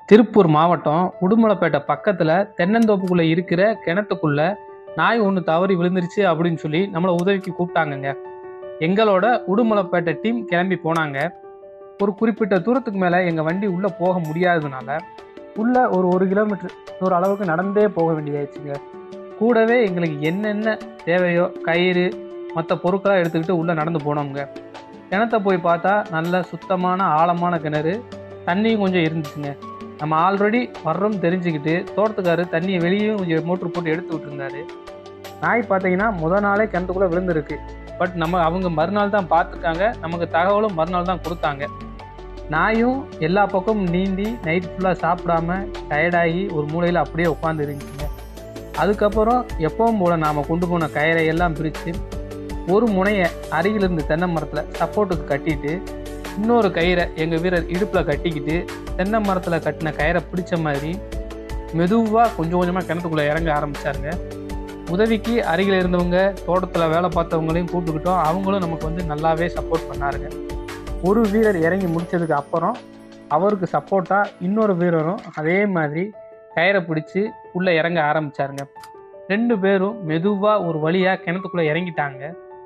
திருப்பூர் மாவட்டம் உடுமலைப்பேட்டை பக்கத்தில் தென்னந்தோப்புக்குள்ளே இருக்கிற கிணத்துக்குள்ள நாய் ஒன்று தவறி விழுந்துருச்சு அப்படின்னு சொல்லி நம்மளை உதவிக்கு கூப்பிட்டாங்கங்க எங்களோட உடுமலைப்பேட்டை டீம் கிளம்பி போனாங்க ஒரு குறிப்பிட்ட தூரத்துக்கு மேலே எங்கள் வண்டி உள்ளே போக முடியாததுனால உள்ளே ஒரு ஒரு கிலோமீட்டர் ஒரு அளவுக்கு நடந்தே போக வேண்டியதாச்சுங்க கூடவே எங்களுக்கு என்னென்ன தேவையோ கயிறு மற்ற பொருட்களாக எடுத்துக்கிட்டு உள்ளே நடந்து போனோங்க கிணத்த போய் பார்த்தா நல்ல சுத்தமான ஆழமான கிணறு தண்ணியும் கொஞ்சம் இருந்துச்சுங்க நம்ம ஆல்ரெடி வர்றோம் தெரிஞ்சுக்கிட்டு தோட்டத்துக்காரர் தண்ணியை வெளியும் கொஞ்சம் மோட்ரு போட்டு எடுத்து விட்டுருந்தாரு நாய் பார்த்தீங்கன்னா முத நாளே கிணத்துக்குள்ளே விழுந்திருக்கு பட் நம்ம அவங்க மறுநாள் தான் பார்த்துருக்காங்க நமக்கு தகவலும் மறுநாள் தான் கொடுத்தாங்க நாயும் எல்லா பக்கமும் நீந்தி நைட் ஃபுல்லாக சாப்பிடாம டயர்டாகி ஒரு மூலையில் அப்படியே உட்காந்து இருந்துச்சுங்க அதுக்கப்புறம் எப்பவும் போல் நாம் கொண்டு போன கயிறை எல்லாம் பிரித்து ஒரு முனையை அருகில் இருந்த தென்னை மரத்தில் சப்போர்ட்டுக்கு கட்டிட்டு இன்னொரு கயிறை எங்கள் வீரர் இடுப்பில் கட்டிக்கிட்டு தென்னை மரத்தில் கட்டின கயிறை பிடிச்ச மாதிரி மெதுவாக கொஞ்சம் கொஞ்சமாக கிணத்துக்குள்ளே இறங்க ஆரம்பித்தாருங்க உதவிக்கு அருகில் இருந்தவங்க தோட்டத்தில் வேலை பார்த்தவங்களையும் கூப்பிட்டுக்கிட்டோம் அவங்களும் நமக்கு வந்து நல்லாவே சப்போர்ட் பண்ணாருங்க ஒரு வீரர் இறங்கி முடிச்சதுக்கு அப்புறம் அவருக்கு சப்போர்ட்டாக இன்னொரு வீரரும் அதே மாதிரி கயிறை பிடிச்சி உள்ளே இறங்க ஆரம்பித்தாருங்க ரெண்டு பேரும் மெதுவாக ஒரு வழியாக கிணத்துக்குள்ளே இறங்கிட்டாங்க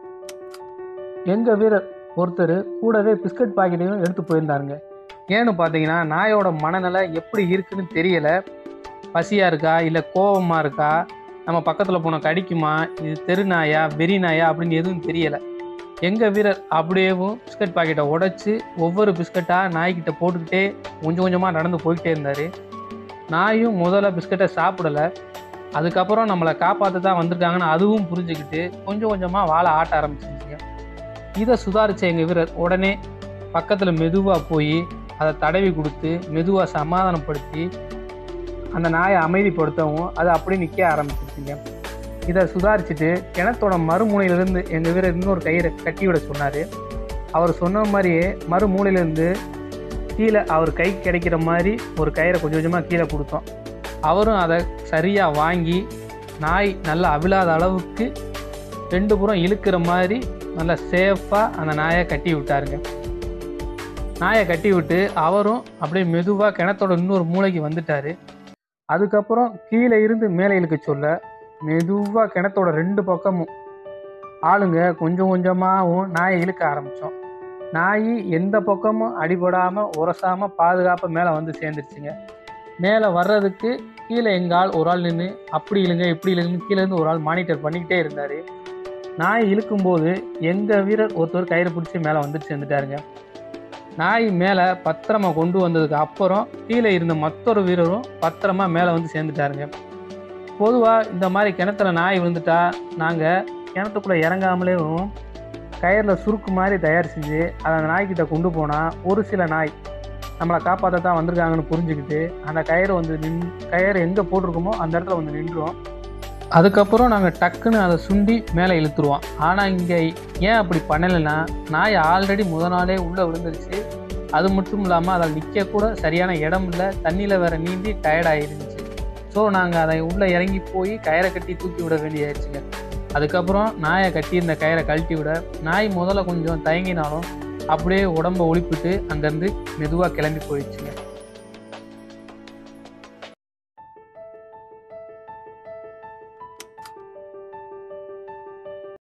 எங்கள் வீரர் ஒருத்தர் கூடவே பிஸ்கட் பாக்கெட்டையும் எடுத்து போயிருந்தாருங்க ஏன்னு பார்த்தீங்கன்னா நாயோட மனநிலை எப்படி இருக்குன்னு தெரியல பசியாக இருக்கா இல்லை கோபமாக இருக்கா நம்ம பக்கத்தில் போன கடிக்குமா இது தெரு நாயா வெறி நாயா அப்படின்னு எதுவும் தெரியலை எங்கள் வீரர் அப்படியேவும் பிஸ்கட் பாக்கெட்டை உடைச்சி ஒவ்வொரு பிஸ்கட்டாக நாய்கிட்ட போட்டுக்கிட்டே கொஞ்சம் கொஞ்சமாக நடந்து போய்கிட்டே இருந்தார் நாயும் முதல்ல பிஸ்கட்டை சாப்பிடலை அதுக்கப்புறம் நம்மளை காப்பாற்ற தான் வந்திருக்காங்கன்னு அதுவும் புரிஞ்சுக்கிட்டு கொஞ்சம் கொஞ்சமாக வாழை ஆட்ட ஆரம்பிச்சிருச்சுங்க இதை சுதாரித்த எங்கள் வீரர் உடனே பக்கத்தில் மெதுவாக போய் அதை தடவி கொடுத்து மெதுவாக சமாதானப்படுத்தி அந்த நாயை அமைதிப்படுத்தவும் அது அப்படியே நிற்க ஆரம்பிச்சிருச்சுங்க இதை சுதாரிச்சுட்டு கிணத்தோட மறுமூலையிலிருந்து எங்கள் வீரர் இன்னொரு கயிறை கட்டி விட சொன்னார் அவர் சொன்ன மாதிரியே மறுமூலையிலேருந்து கீழே அவர் கை கிடைக்கிற மாதிரி ஒரு கயிறை கொஞ்சம் கொஞ்சமாக கீழே கொடுத்தோம் அவரும் அதை சரியாக வாங்கி நாய் நல்லா அவிழாத அளவுக்கு ரெண்டு புறம் இழுக்கிற மாதிரி நல்லா சேஃபாக அந்த நாயை கட்டி விட்டாருங்க நாயை கட்டி விட்டு அவரும் அப்படியே மெதுவாக கிணத்தோட இன்னொரு மூளைக்கு வந்துட்டார் அதுக்கப்புறம் கீழே இருந்து மேலே இழுக்க சொல்ல மெதுவாக கிணத்தோட ரெண்டு பக்கமும் ஆளுங்க கொஞ்சம் கொஞ்சமாகவும் நாயை இழுக்க ஆரம்பித்தோம் நாய் எந்த பக்கமும் அடிபடாமல் உரசாமல் பாதுகாப்பாக மேலே வந்து சேர்ந்துருச்சுங்க மேலே வர்றதுக்கு கீழே எங்கள் ஆள் ஒரு ஆள் நின்று அப்படி இழுங்க இப்படி இழுங்கன்னு கீழே இருந்து ஒரு ஆள் மானிட்டர் பண்ணிக்கிட்டே இருந்தார் நாய் இழுக்கும்போது எங்கள் வீரர் ஒருத்தர் கயிறு பிடிச்சி மேலே வந்துட்டு சேர்ந்துட்டாருங்க நாய் மேலே பத்திரமா கொண்டு வந்ததுக்கு அப்புறம் கீழே இருந்த மற்றொரு வீரரும் பத்திரமா மேலே வந்து சேர்ந்துட்டாருங்க பொதுவாக இந்த மாதிரி கிணத்துல நாய் விழுந்துட்டா நாங்கள் கிணத்துக்குள்ளே இறங்காமலேயும் கயிறில் சுருக்கு மாதிரி தயார் செஞ்சு அதை அந்த நாய்க்கிட்ட கொண்டு போனால் ஒரு சில நாய் நம்மளை காப்பாற்ற தான் வந்திருக்காங்கன்னு புரிஞ்சுக்கிட்டு அந்த கயிறு வந்து நின் கயிறு எங்கே போட்டிருக்கோமோ அந்த இடத்துல வந்து நின்றுவோம் அதுக்கப்புறம் நாங்கள் டக்குன்னு அதை சுண்டி மேலே இழுத்துருவோம் ஆனால் இங்கே ஏன் அப்படி பண்ணலைன்னா நாய் ஆல்ரெடி முத நாளே உள்ளே விழுந்துருச்சு அது மட்டும் இல்லாமல் அதில் நிற்க கூட சரியான இடம் இல்லை தண்ணியில் வேற நீந்தி டயர்டாயிருந்துச்சு ஸோ நாங்கள் அதை உள்ளே இறங்கி போய் கயிறை கட்டி தூக்கி விட வேண்டியாயிருச்சுங்க அதுக்கப்புறம் நாயை கட்டியிருந்த கயிறை கழட்டி விட நாய் முதல்ல கொஞ்சம் தயங்கினாலும் அப்படியே உடம்ப ஒழிப்பிட்டு அங்கேருந்து மெதுவாக கிளம்பி போயிடுச்சுங்க